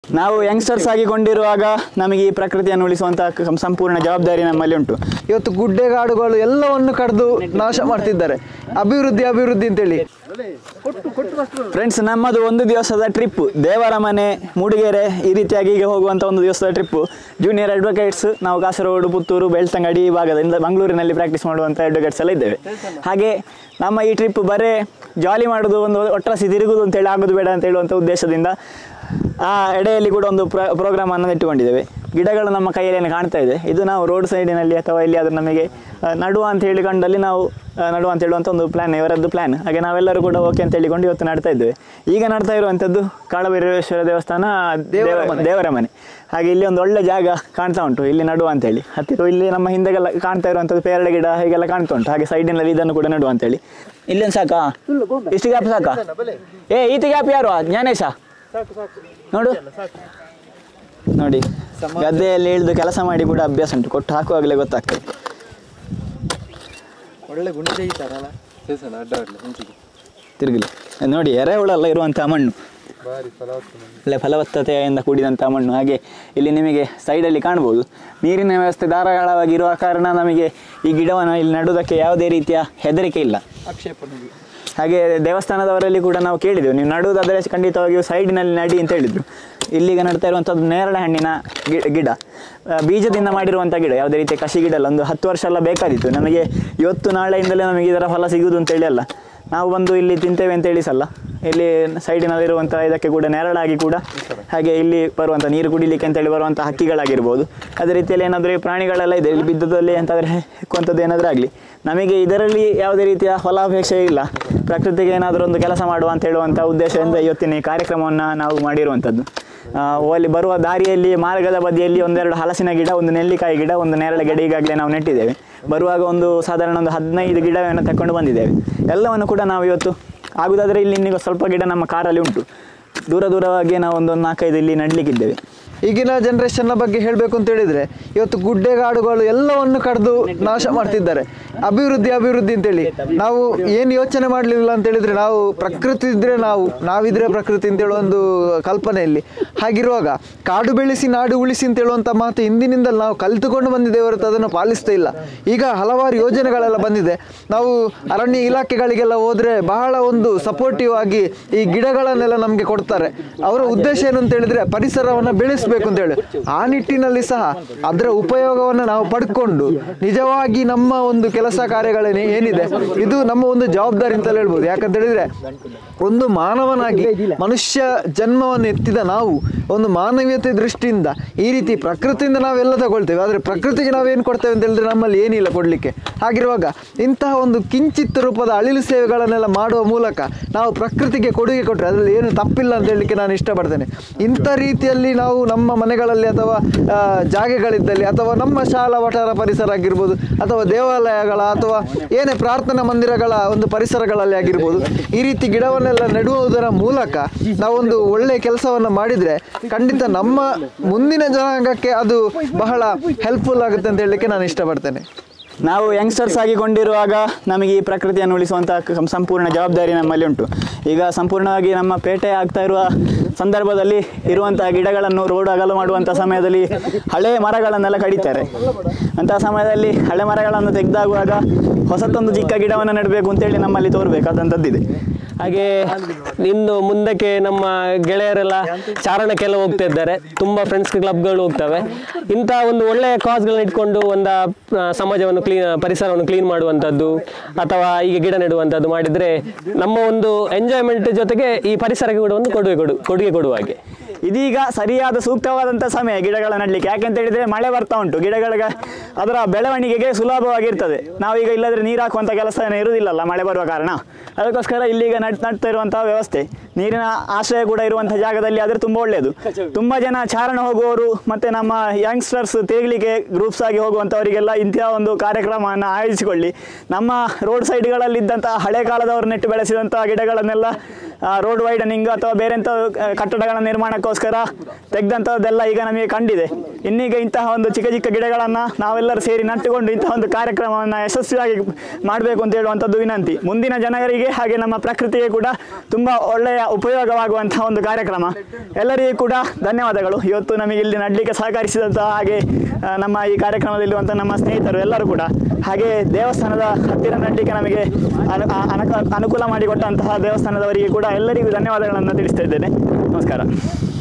ನಾವು ಯಂಗ್ಸ್ಟರ್ಸ್ ಆಗಿಕೊಂಡಿರುವಾಗ ನಮಗೆ ಈ ಪ್ರಕೃತಿಯನ್ನು ಉಳಿಸುವಂತಹ ಕ- ಸಂಪೂರ್ಣ ಜವಾಬ್ದಾರಿ ನಮ್ಮಲ್ಲಿ ಉಂಟು ಇವತ್ತು ಗುಡ್ಡೆಗಾಡುಗಳು ಎಲ್ಲವನ್ನು ಕಡಿದು ನಾಶ ಮಾಡ್ತಿದ್ದಾರೆ ಅಭಿವೃದ್ಧಿ ಅಭಿವೃದ್ಧಿ ಅಂತೇಳಿ ಫ್ರೆಂಡ್ಸ್ ನಮ್ಮದು ಒಂದು ದಿವಸದ ಟ್ರಿಪ್ ದೇವರ ಮನೆ ಮೂಡಿಗೆರೆ ಈ ರೀತಿಯಾಗಿ ಹೀಗೆ ಹೋಗುವಂಥ ಒಂದು ದಿವಸದ ಟ್ರಿಪ್ಪು ಜೂನಿಯರ್ ಅಡ್ವೊಕೇಟ್ಸ್ ನಾವು ಕಾಸರಗೋಡು ಪುತ್ತೂರು ಬೆಳ್ತಂಗಡಿ ಈ ಭಾಗದಿಂದ ಮಂಗಳೂರಿನಲ್ಲಿ ಪ್ರಾಕ್ಟೀಸ್ ಮಾಡುವಂಥ ಅಡ್ವೊಕೇಟ್ಸ್ ಎಲ್ಲ ಇದ್ದೇವೆ ಹಾಗೆ ನಮ್ಮ ಈ ಟ್ರಿಪ್ ಬರೇ ಜಾಲಿ ಮಾಡೋದು ಒಂದು ಒಟ್ರಾಸಿ ತಿರುಗುದು ಅಂತೇಳಿ ಆಗೋದು ಬೇಡ ಅಂತ ಹೇಳುವಂಥ ಉದ್ದೇಶದಿಂದ ಆ ಎಡೆಯಲ್ಲಿ ಕೂಡ ಒಂದು ಪ್ರ ಪ್ರೋಗ್ರಾಮನ್ನು ಇಟ್ಟುಕೊಂಡಿದ್ದೇವೆ ಗಿಡಗಳು ನಮ್ಮ ಕೈಯಲ್ಲಿ ಕಾಣ್ತಾ ಇದೆ ಇದು ನಾವು ರೋಡ್ ಸೈಡಿನಲ್ಲಿ ಅಥವಾ ಎಲ್ಲಿಯಾದರೂ ನಮಗೆ ಆ, ನಡುವ ಅಂತ ಹೇಳಿ ಕಂಡಲ್ಲಿ ನಾವು ಆ, ನಡುವ ಅಂತ ಹೇಳುವಂಥ ಒಂದು ಪ್ಲ್ಯಾನ್ ಇವರದ್ದು ಪ್ಲ್ಯಾನ್ ಹಾಗೆ ನಾವೆಲ್ಲರೂ ಕೂಡ ಓಕೆ ಅಂತ ಹೇಳಿಕೊಂಡು ಇವತ್ತು ನಡ್ತಾ ಇದ್ದೇವೆ ಈಗ ನಡ್ತಾ ಇರುವಂಥದ್ದು ಕಾಳಭೈರವೇಶ್ವರ ದೇವಸ್ಥಾನ ದೇವ ದೇವರ ಮನೆ ಹಾಗೆ ಇಲ್ಲಿ ಒಂದು ಒಳ್ಳೆ ಜಾಗ ಕಾಣ್ತಾ ಉಂಟು ಇಲ್ಲಿ ನಡುವ ಅಂತೇಳಿ ಹತ್ತಿರ ಇಲ್ಲಿ ನಮ್ಮ ಹಿಂದೆಗೆಲ್ಲ ಕಾಣ್ತಾ ಇರುವಂಥದ್ದು ಪೇರಳೆ ಗಿಡ ಹೀಗೆಲ್ಲ ಕಾಣ್ತಾ ಉಂಟು ಹಾಗೆ ಸೈಡಿನಲ್ಲಿ ಇದನ್ನು ಕೂಡ ನಡುವ ಅಂತೇಳಿ ಇಲ್ಲೊಂದು ಸಾಕಾ ಇಷ್ಟು ಗ್ಯಾಪ್ ಸಾಕಾ ಏ ಈತ ಗ್ಯಾಪ್ ಯಾರು ಜ್ಞಾನೇಶ ನೋಡು ನೋಡಿ ಗದ್ದೆಯಲ್ಲಿ ಇಳಿದು ಕೆಲಸ ಮಾಡಿ ಕೂಡ ಅಭ್ಯಾಸ ಉಂಟು ಕೊಟ್ಟು ಹಾಕುವಾಗಲೇ ಗೊತ್ತಾಗ್ತದೆ ಒಳ್ಳೆ ಗುಣ ತೆಗಿತಾರಲ್ಲ ಸೇಸನ ಅಡ್ಡಾಡ್ಲಿ ಮುಂಚಿಗೆ ತಿರುಗಲಿ ನೋಡಿ ಎರೆಹುಳೆಲ್ಲ ಇರುವಂಥ ಮಣ್ಣು ಭಾರಿ ಫಲವತ್ತು ಮಣ್ಣು. ಒಳ್ಳೆ ಫಲವತ್ತತೆಯಿಂದ ಕೂಡಿದಂಥ ಮಣ್ಣು ಹಾಗೆ ಇಲ್ಲಿ ನಿಮಗೆ ಸೈಡಲ್ಲಿ ಕಾಣ್ಬೋದು ನೀರಿನ ವ್ಯವಸ್ಥೆ ಧಾರಾಳವಾಗಿ ಇರುವ ಕಾರಣ ನಮಗೆ ಈ ಗಿಡವನ್ನು ಇಲ್ಲಿ ನೆಡುವುದಕ್ಕೆ ಯಾವುದೇ ರೀತಿಯ ಹೆದರಿಕೆ ಇಲ್ಲ ಆಕ್ಷೇಪಣೆ ಹಾಗೆ ದೇವಸ್ಥಾನದವರಲ್ಲಿ ಕೂಡ ನಾವು ಕೇಳಿದೆವು ನೀವು ನಡುವುದಾದರೆ ಖಂಡಿತವಾಗಿಯೂ ಸೈಡಿನಲ್ಲಿ ನಡಿ ಅಂತ ಹೇಳಿದರು ಇಲ್ಲಿಗ ನಡ್ತಾ ಇರುವಂಥದ್ದು ನೇರಳೆ ಹಣ್ಣಿನ ಗಿ- ಗಿಡ ಆ, ಬೀಜದಿಂದ ಮಾಡಿರುವಂಥ ಗಿಡ ಯಾವುದೇ ರೀತಿಯ ಕಸಿ ಗಿಡ ಅಲ್ಲ ಒಂದು ಹತ್ತು ವರ್ಷ ಎಲ್ಲ ಬೇಕಾದಿತ್ತು ನಮಗೆ ಇವತ್ತು ನಾಳೆಯಿಂದಲೇ ನಮಗೆ ಇದರ ಫಲ ಸಿಗುವುದು ಅಂತೇಳಿ ಅಲ್ಲ ನಾವು ಬಂದು ಇಲ್ಲಿ ತಿಂತೇವೆ ಅಂತ ಹೇಳಿಸಲ್ಲ ಇಲ್ಲಿ ಸೈಡಿನಲ್ಲಿರುವಂಥ ಇದಕ್ಕೆ ಕೂಡ ನೆರಳಾಗಿ ಕೂಡ ಹಾಗೆ ಇಲ್ಲಿ ಬರುವಂಥ ನೀರು ಕುಡಿಲಿಕ್ಕೆ ಅಂತೇಳಿ ಬರುವಂಥ ಹಕ್ಕಿಗಳಾಗಿರ್ಬೋದು ಅದೇ ರೀತಿಯಲ್ಲಿ ಏನಾದರೂ ಪ್ರಾಣಿಗಳೆಲ್ಲ ಇದೆ ಇಲ್ಲಿ ಬಿದ್ದದಲ್ಲಿ ಎಂತಾದರೆ ಹೆಕ್ಕುವಂಥದ್ದು ಏನಾದರೂ ಆಗಲಿ ನಮಗೆ ಇದರಲ್ಲಿ ಯಾವುದೇ ರೀತಿಯ ಫಲಾಪೇಕ್ಷೆ ಇಲ್ಲ ಪ್ರಕೃತಿಗೆ ಏನಾದರೂ ಒಂದು ಕೆಲಸ ಮಾಡುವ ಅಂತ ಹೇಳುವಂಥ ಉದ್ದೇಶದಿಂದ ಇವತ್ತಿನ ಈ ಕಾರ್ಯಕ್ರಮವನ್ನು ನಾವು ಮಾಡಿರುವಂಥದ್ದು ಆ, ಅಲ್ಲಿ ಬರುವ ದಾರಿಯಲ್ಲಿ ಮಾರ್ಗದ ಬದಿಯಲ್ಲಿ ಒಂದೆರಡು ಹಲಸಿನ ಗಿಡ ಒಂದು ನೆಲ್ಲಿಕಾಯಿ ಗಿಡ ಒಂದು ನೇರಳೆ ಗಿಡ ಈಗಾಗಲೇ ನಾವು ನೆಟ್ಟಿದ್ದೇವೆ ಬರುವಾಗ ಒಂದು ಸಾಧಾರಣ ಒಂದು ಹದಿನೈದು ಗಿಡವನ್ನು ತಕೊಂಡು ಬಂದಿದ್ದೇವೆ ಎಲ್ಲವನ್ನು ಕೂಡ ನಾವು ಇವತ್ತು ಆಗುದಾದರೆ ಇಲ್ಲಿ ಇನ್ನೀಗ ಸ್ವಲ್ಪ ಗಿಡ ನಮ್ಮ ಕಾರಲ್ಲಿ ಉಂಟು ದೂರ ದೂರವಾಗಿ ನಾವು ಒಂದು ನಾಲ್ಕೈದು ಇಲ್ಲಿ ನಡಲಿಕ್ಕಿದ್ದೇವೆ ಈಗಿನ ಜನರೇಷನ್ನ ಬಗ್ಗೆ ಹೇಳಬೇಕು ಅಂತ ಹೇಳಿದ್ರೆ ಇವತ್ತು ಗುಡ್ಡೆಗಾಡುಗಳು ಎಲ್ಲವನ್ನು ಕಡಿದು ನಾಶ ಮಾಡ್ತಿದ್ದಾರೆ ಅಭಿವೃದ್ಧಿ ಅಭಿವೃದ್ಧಿ ಅಂತೇಳಿ ನಾವು ಏನು ಯೋಚನೆ ಮಾಡಲಿಲ್ಲ ಅಂತ ಹೇಳಿದ್ರೆ ನಾವು ಪ್ರಕೃತಿ ಇದ್ರೆ ನಾವು ನಾವಿದ್ರೆ ಪ್ರಕೃತಿ ಅಂತ ಹೇಳುವ ಒಂದು ಕಲ್ಪನೆಯಲ್ಲಿ ಹಾಗಿರುವಾಗ ಕಾಡು ಬೆಳೆಸಿ ನಾಡು ಉಳಿಸಿ ಅಂತ ಹೇಳುವಂಥ ಮಾತು ಹಿಂದಿನಿಂದಲೂ ನಾವು ಕಲಿತುಕೊಂಡು ಬಂದಿದ್ದೇವೆ ಹೊರತು ಅದನ್ನು ಪಾಲಿಸ್ತಾ ಇಲ್ಲ ಈಗ ಹಲವಾರು ಯೋಜನೆಗಳೆಲ್ಲ ಬಂದಿದೆ ನಾವು ಅರಣ್ಯ ಇಲಾಖೆಗಳಿಗೆಲ್ಲ ಹೋದ್ರೆ ಬಹಳ ಒಂದು ಸಪೋರ್ಟಿವ್ ಆಗಿ ಈ ಗಿಡಗಳನ್ನೆಲ್ಲ ನಮಗೆ ಕೊಡ್ತಾರೆ ಅವರ ಉದ್ದೇಶ ಏನು ಅಂತ ಹೇಳಿದ್ರೆ ಪರಿಸರವನ್ನು ಬೆಳೆಸಬೇಕು ಅಂತ ಹೇಳಿ ಆ ನಿಟ್ಟಿನಲ್ಲಿ ಸಹ ಅದರ ಉಪಯೋಗವನ್ನು ನಾವು ಪಡ್ಕೊಂಡು ನಿಜವಾಗಿ ನಮ್ಮ ಒಂದು ಕೆಲಸ ಕಾರ್ಯಗಳೇನೆ ಏನಿದೆ ಇದು ನಮ್ಮ ಒಂದು ಜವಾಬ್ದಾರಿ ಅಂತ ಹೇಳ್ಬೋದು ಯಾಕಂತ ಹೇಳಿದ್ರೆ ಒಂದು ಮಾನವನಾಗಿ ಮನುಷ್ಯ ಜನ್ಮವನ್ನು ಎತ್ತಿದ ನಾವು ಒಂದು ಮಾನವೀಯತೆ ದೃಷ್ಟಿಯಿಂದ ಈ ರೀತಿ ಪ್ರಕೃತಿಯಿಂದ ನಾವೆಲ್ಲ ತಗೊಳ್ತೇವೆ ಆದರೆ ಪ್ರಕೃತಿಗೆ ನಾವೇನು ಕೊಡ್ತೇವೆ ಅಂತ ಹೇಳಿದ್ರೆ ನಮ್ಮಲ್ಲಿ ಏನಿಲ್ಲ ಕೊಡಲಿಕ್ಕೆ ಹಾಗಿರುವಾಗ ಇಂತಹ ಒಂದು ಕಿಂಚಿತ್ ರೂಪದ ಅಳಿಲು ಸೇವೆಗಳನ್ನೆಲ್ಲ ಮಾಡುವ ಮೂಲಕ ನಾವು ಪ್ರಕೃತಿಗೆ ಕೊಡುಗೆ ಕೊಟ್ಟರೆ ಅದರಲ್ಲಿ ಏನು ತಪ್ಪಿಲ್ಲ ಅಂತ ಹೇಳಲಿಕ್ಕೆ ನಾನು ಇಷ್ಟಪಡ್ತೇನೆ ಇಂಥ ರೀತಿಯಲ್ಲಿ ನಾವು ನಮ್ಮ ಮನೆಗಳಲ್ಲಿ ಅಥವಾ ಆ, ಜಾಗೆಗಳಿದ್ದಲ್ಲಿ ಅಥವಾ ನಮ್ಮ ಶಾಲಾ ವಠಾರ ಪರಿಸರ ಆಗಿರ್ಬೋದು ಅಥವಾ ದೇವಾಲಯಗಳ ಅಥವಾ ಏನೇ ಪ್ರಾರ್ಥನಾ ಮಂದಿರಗಳ ಒಂದು ಪರಿಸರಗಳಲ್ಲಿ ಆಗಿರ್ಬೋದು ಈ ರೀತಿ ಗಿಡವನ್ನೆಲ್ಲ ನೆಡುವುದರ ಮೂಲಕ ನಾವೊಂದು ಒಳ್ಳೆಯ ಕೆಲಸವನ್ನು ಮಾಡಿದರೆ ಖಂಡಿತ ನಮ್ಮ ಮುಂದಿನ ಜನಾಂಗಕ್ಕೆ ಅದು ಬಹಳ ಹೆಲ್ಪ್ಫುಲ್ ಆಗುತ್ತೆ ಅಂತ ಹೇಳಲಿಕ್ಕೆ ನಾನು ಇಷ್ಟಪಡ್ತೇನೆ ನಾವು ಯಂಗ್ಸ್ಟರ್ಸ್ ಆಗಿಕೊಂಡಿರುವಾಗ ನಮಗೆ ಈ ಪ್ರಕೃತಿಯನ್ನು ಉಳಿಸುವಂಥ ಕ- ಸಂಪೂರ್ಣ ಜವಾಬ್ದಾರಿ ನಮ್ಮಲ್ಲಿ ಉಂಟು ಈಗ ಸಂಪೂರ್ಣವಾಗಿ ನಮ್ಮ ಪೇಟೆ ಆಗ್ತಾ ಇರುವ ಸಂದರ್ಭದಲ್ಲಿ ಇರುವಂತಹ ಗಿಡಗಳನ್ನು ರೋಡ್ ಅಗಲ ಮಾಡುವಂಥ ಸಮಯದಲ್ಲಿ ಹಳೆ ಮರಗಳನ್ನೆಲ್ಲ ಕಡಿತಾರೆ ಅಂತಹ ಸಮಯದಲ್ಲಿ ಹಳೆ ಮರಗಳನ್ನು ತೆಗೆದಾಗುವಾಗ ಹೊಸತೊಂದು ಚಿಕ್ಕ ಗಿಡವನ್ನು ನೆಡಬೇಕು ಅಂತೇಳಿ ನಮ್ಮಲ್ಲಿ ತೋರಬೇಕಾದಂಥದ್ದಿದೆ ಹಾಗೆ ಇನ್ನು ಮುಂದಕ್ಕೆ ನಮ್ಮ ಗೆಳೆಯರೆಲ್ಲ ಚಾರಣಕ್ಕೆಲ್ಲ ಹೋಗ್ತಾ ಇದ್ದಾರೆ ತುಂಬ ಫ್ರೆಂಡ್ಸ್ ಕ್ಲಬ್ಗಳು ಹೋಗ್ತವೆ ಇಂಥ ಒಂದು ಒಳ್ಳೆಯ ಕಾಸ್ಗಳನ್ನ ಇಟ್ಕೊಂಡು ಒಂದು ಆ, ಸಮಾಜವನ್ನು ಕ್ಲೀನ್ ಪರಿಸರವನ್ನು ಕ್ಲೀನ್ ಮಾಡುವಂಥದ್ದು ಅಥವಾ ಈಗ ಗಿಡ ನೆಡುವಂಥದ್ದು ಮಾಡಿದರೆ ನಮ್ಮ ಒಂದು ಎಂಜಾಯ್ಮೆಂಟ್ ಜೊತೆಗೆ ಈ ಪರಿಸರಕ್ಕೆ ಕೂಡ ಒಂದು ಕೊಡುಗೆ ಕೊಡು ಕೊಡುಗೆ ಕೊಡುವ ಹಾಗೆ ಇದೀಗ ಸರಿಯಾದ ಸೂಕ್ತವಾದಂಥ ಸಮಯ ಗಿಡಗಳ ನಡಲಿಕ್ಕೆ ಯಾಕೆಂತ ಹೇಳಿದ್ರೆ ಮಳೆ ಬರ್ತಾ ಉಂಟು ಗಿಡಗಳಿಗೆ ಅದರ ಬೆಳವಣಿಗೆಗೆ ಸುಲಭವಾಗಿರ್ತದೆ ನಾವೀಗ ಇಲ್ಲದ್ರೆ ನೀರು ಹಾಕುವಂಥ ಕೆಲಸ ಏನು ಇರುವುದಿಲ್ಲಲ್ಲ ಮಳೆ ಬರುವ ಕಾರಣ ಅದಕ್ಕೋಸ್ಕರ ಇಲ್ಲಿಗ ನಡ್ ನಡ್ತಾ ಇರುವಂತಹ ವ್ಯವಸ್ಥೆ ನೀರಿನ ಆಶ್ರಯ ಕೂಡ ಇರುವಂಥ ಜಾಗದಲ್ಲಿ ಆದರೆ ತುಂಬ ಒಳ್ಳೆಯದು ತುಂಬ ಜನ ಚಾರಣ ಹೋಗುವವರು ಮತ್ತು ನಮ್ಮ ಯಂಗ್ಸ್ಟರ್ಸ್ ತಿರುಗಲಿಕ್ಕೆ ಗ್ರೂಪ್ಸ್ ಆಗಿ ಹೋಗುವಂಥವರಿಗೆಲ್ಲ ಇಂತಹ ಒಂದು ಕಾರ್ಯಕ್ರಮವನ್ನು ಆಯೋಜಿಸಿಕೊಳ್ಳಿ ನಮ್ಮ ರೋಡ್ ಸೈಡ್ಗಳಲ್ಲಿ ಇದ್ದಂತಹ ಹಳೆ ಕಾಲದವರು ನೆಟ್ಟು ಬೆಳೆಸಿದಂತಹ ಗಿಡಗಳನ್ನೆಲ್ಲ ರೋಡ್ ವೈಡನಿಂಗ್ ಅಥವಾ ಬೇರೆ ಎಂಥ ಕಟ್ಟಡಗಳ ನಿರ್ಮಾಣಕ್ಕೋಸ್ಕರ ತೆಗೆದಂಥದ್ದೆಲ್ಲ ಈಗ ನಮಗೆ ಕಂಡಿದೆ ಇನ್ನೀಗ ಇಂತಹ ಒಂದು ಚಿಕ್ಕ ಚಿಕ್ಕ ಗಿಡಗಳನ್ನು ನಾವೆಲ್ಲರೂ ಸೇರಿ ನಟ್ಟುಕೊಂಡು ಇಂತಹ ಒಂದು ಕಾರ್ಯಕ್ರಮವನ್ನು ಯಶಸ್ವಿಯಾಗಿ ಮಾಡಬೇಕು ಅಂತ ಹೇಳುವಂಥದ್ದು ವಿನಂತಿ ಮುಂದಿನ ಜನರಿಗೆ ಹಾಗೆ ನಮ್ಮ ಪ್ರಕೃತಿಗೆ ಕೂಡ ತುಂಬ ಒಳ್ಳೆಯ ಉಪಯೋಗವಾಗುವಂತಹ ಒಂದು ಕಾರ್ಯಕ್ರಮ ಎಲ್ಲರಿಗೂ ಕೂಡ ಧನ್ಯವಾದಗಳು ಇವತ್ತು ನಮಗೆ ಇಲ್ಲಿ ನಡಲಿಕ್ಕೆ ಸಹಕರಿಸಿದಂತಹ ಹಾಗೆ ಆ, ನಮ್ಮ ಈ ಕಾರ್ಯಕ್ರಮದಲ್ಲಿರುವಂಥ ನಮ್ಮ ಸ್ನೇಹಿತರು ಎಲ್ಲರೂ ಕೂಡ ಹಾಗೆ ದೇವಸ್ಥಾನದ ಹತ್ತಿರ ನಡಲಿಕ್ಕೆ ನಮಗೆ ಅನು ಆ- ಅನಕ- ಅನುಕೂಲ ಮಾಡಿಕೊಟ್ಟಂತಹ ದೇವಸ್ಥಾನದವರಿಗೆ ಕೂಡ ಎಲ್ಲರಿಗೂ ಧನ್ಯವಾದಗಳನ್ನು ತಿಳಿಸ್ತಾ ಇದ್ದೇನೆ ನಮಸ್ಕಾರ